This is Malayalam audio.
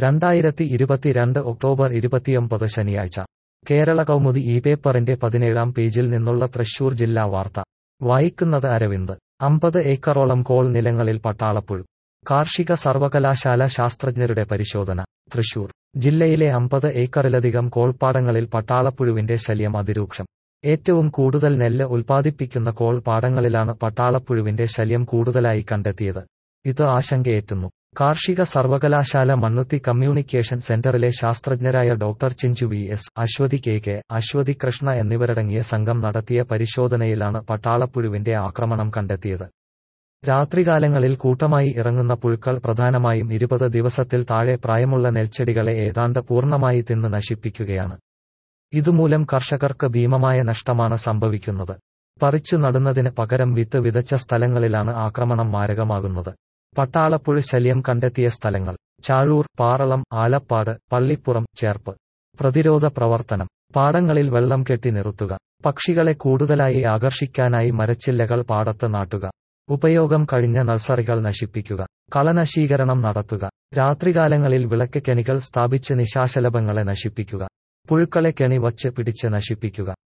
രണ്ടായിരത്തി ഇരുപത്തിരണ്ട് ഒക്ടോബർ ഇരുപത്തിയൊമ്പത് ശനിയാഴ്ച കേരള കൗമുദി ഈ പേപ്പറിന്റെ പതിനേഴാം പേജിൽ നിന്നുള്ള തൃശൂർ ജില്ലാ വാർത്ത വായിക്കുന്നത് അരവിന്ദ് അമ്പത് ഏക്കറോളം കോൾ നിലങ്ങളിൽ പട്ടാളപ്പുഴു കാർഷിക സർവകലാശാല ശാസ്ത്രജ്ഞരുടെ പരിശോധന തൃശൂർ ജില്ലയിലെ അമ്പത് ഏക്കറിലധികം കോൾപ്പാടങ്ങളിൽ പട്ടാളപ്പുഴുവിന്റെ ശല്യം അതിരൂക്ഷം ഏറ്റവും കൂടുതൽ നെല്ല് ഉൽപ്പാദിപ്പിക്കുന്ന കോൾ പാടങ്ങളിലാണ് പട്ടാളപ്പുഴുവിന്റെ ശല്യം കൂടുതലായി കണ്ടെത്തിയത് ഇത് ആശങ്കയേറ്റുന്നു കാർഷിക സർവകലാശാല മണ്ണുത്തി കമ്മ്യൂണിക്കേഷൻ സെന്ററിലെ ശാസ്ത്രജ്ഞരായ doctor Chinchu V S Aswathy K K Aswathy Krishna എന്നിവരടങ്ങിയ സംഘം നടത്തിയ പരിശോധനയിലാണ് പട്ടാളപ്പുഴുവിന്റെ ആക്രമണം കണ്ടെത്തിയത് രാത്രികാലങ്ങളിൽ കൂട്ടമായി ഇറങ്ങുന്ന പുഴുക്കൾ പ്രധാനമായും ഇരുപത് ദിവസത്തിൽ താഴെ പ്രായമുള്ള നെൽച്ചെടികളെ ഏതാണ്ട് പൂർണ്ണമായി തിന്ന് നശിപ്പിക്കുകയാണ് ഇതുമൂലം കർഷകർക്ക് ഭീമമായ നഷ്ടമാണ് സംഭവിക്കുന്നത് പറിച്ചു നടുന്നതിന് പകരം വിത്ത് വിതച്ച സ്ഥലങ്ങളിലാണ് ആക്രമണം മാരകമാകുന്നത് പട്ടാളപ്പുഴു ശല്യം കണ്ടെത്തിയ സ്ഥലങ്ങൾ ചാഴൂർ പാറളം ആലപ്പാട് പള്ളിപ്പുറം ചേർപ്പ് പ്രതിരോധ പ്രവർത്തനം പാടങ്ങളിൽ വെള്ളം കെട്ടി നിർത്തുക പക്ഷികളെ കൂടുതലായി ആകർഷിക്കാനായി മരച്ചില്ലകൾ പാടത്ത് നാട്ടുക ഉപയോഗം കഴിഞ്ഞ നഴ്സറികൾ നശിപ്പിക്കുക കളനശീകരണം നടത്തുക രാത്രികാലങ്ങളിൽ വിളക്ക് കെണികൾ സ്ഥാപിച്ച് നിശാശലഭങ്ങളെ നശിപ്പിക്കുക പുഴുക്കളെ കെണി വച്ച് പിടിച്ച് നശിപ്പിക്കുക